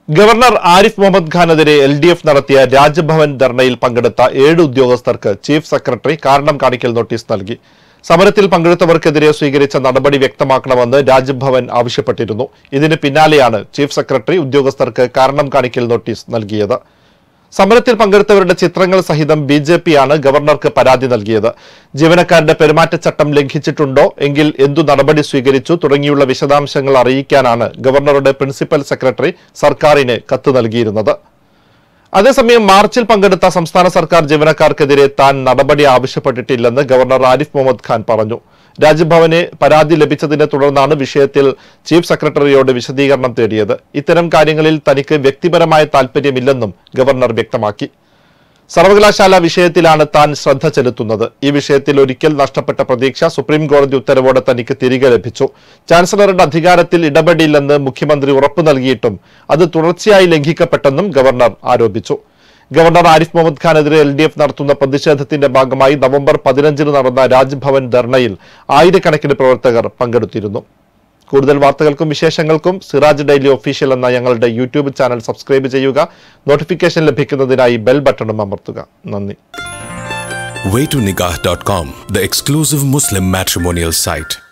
Governor Arif Muhammad ഖാനെതിരെ L D F നടത്തിയ രാജ്ഭവൻ ധർണയിൽ പങ്കെടുത്ത ഏഴ് ഉദ്യോഗസ്ഥർക്ക് ചീഫ് സെക്രട്ടറി കാരണം കാണിക്കൽ നോട്ടീസ് നൽകി സമരത്തിൽ പങ്കെടുത്തവർക്കെതിരെ സ്വീകരിച്ച നടപടി വ്യക്തമാക്കണമെന്ന് രാജ്ഭവൻ ആവശ്യപ്പെട്ടിരുന്നു ഇതിന് പിന്നാലെയാണ് ചീഫ് സെക്രട്ടറി ഉദ്യോഗസ്ഥർക്ക് കാരണം കാണിക്കൽ നോട്ടീസ് നൽകിയത് സമരത്തിൽ പങ്കെടുത്തവരുടെ ചിത്രങ്ങൾ സഹിതം ബി ജെ പിയാണ് ഗവർണർക്ക് പരാതി നൽകിയത് ജീവനക്കാരുടെ പെരുമാറ്റച്ചട്ടം ലംഘിച്ചിട്ടുണ്ടോ എങ്കിൽ എന്തു നടപടി സ്വീകരിച്ചു തുടങ്ങിയുള്ള വിശദാംശങ്ങൾ അറിയിക്കാനാണ് ഗവർണറുടെ പ്രിൻസിപ്പൽ സെക്രട്ടറി സർക്കാരിന് കത്ത് നൽകിയിരുന്നത് അതേസമയം മാർച്ചിൽ പങ്കെടുത്ത സംസ്ഥാന സർക്കാർ ജീവനക്കാർക്കെതിരെ താൻ നടപടി ആവശ്യപ്പെട്ടിട്ടില്ലെന്ന് ഗവർണർ ആരിഫ് മുഹമ്മദ് ഖാൻ പറഞ്ഞു രാജ്ഭവന് പരാതി ലഭിച്ചതിനെ തുടർന്നാണ് വിഷയത്തിൽ ചീഫ് സെക്രട്ടറിയോട് വിശദീകരണം തേടിയത് ഇത്തരം കാര്യങ്ങളിൽ തനിക്ക് വ്യക്തിപരമായ താൽപര്യമില്ലെന്നും ഗവർണർ വ്യക്തമാക്കി സർവകലാശാല വിഷയത്തിലാണ് താൻ ശ്രദ്ധ ചെലുത്തുന്നത് ഈ വിഷയത്തിൽ ഒരിക്കൽ നഷ്ടപ്പെട്ട പ്രതീക്ഷ സുപ്രീം കോടതി ഉത്തരവോടെ തനിക്ക് തിരികെ ലഭിച്ചു ചാൻസലറുടെ അധികാരത്തിൽ ഇടപെടില്ലെന്ന് മുഖ്യമന്ത്രി ഉറപ്പു നൽകിയിട്ടും അത് തുടർച്ചയായി ലംഘിക്കപ്പെട്ടെന്നും ഗവർണർ ആരോപിച്ചു ഗവർണർ ആരിഫ് മുഹമ്മദ് ഖാനെതിരെ എൽ ഡി എഫ് നടത്തുന്ന പ്രതിഷേധത്തിന്റെ ഭാഗമായി നവംബർ പതിനഞ്ചിന് നടന്ന രാജ്ഭവൻ ധർണയിൽ ആയിരക്കണക്കിന് പ്രവർത്തകർ പങ്കെടുത്തിരുന്നു കൂടുതൽ വാർത്തകൾക്കും വിശേഷങ്ങൾക്കും സിറാജ് ഡെയിലി ഒഫീഷ്യൽ എന്ന ഞങ്ങളുടെ യൂട്യൂബ് ചാനൽ സബ്സ്ക്രൈബ് ചെയ്യുക നോട്ടിഫിക്കേഷൻ ലഭിക്കുന്നതിനായി ബെൽ ബട്ടണും അമർത്തുക നന്ദി waytonikah.com, the exclusive Muslim matrimonial site.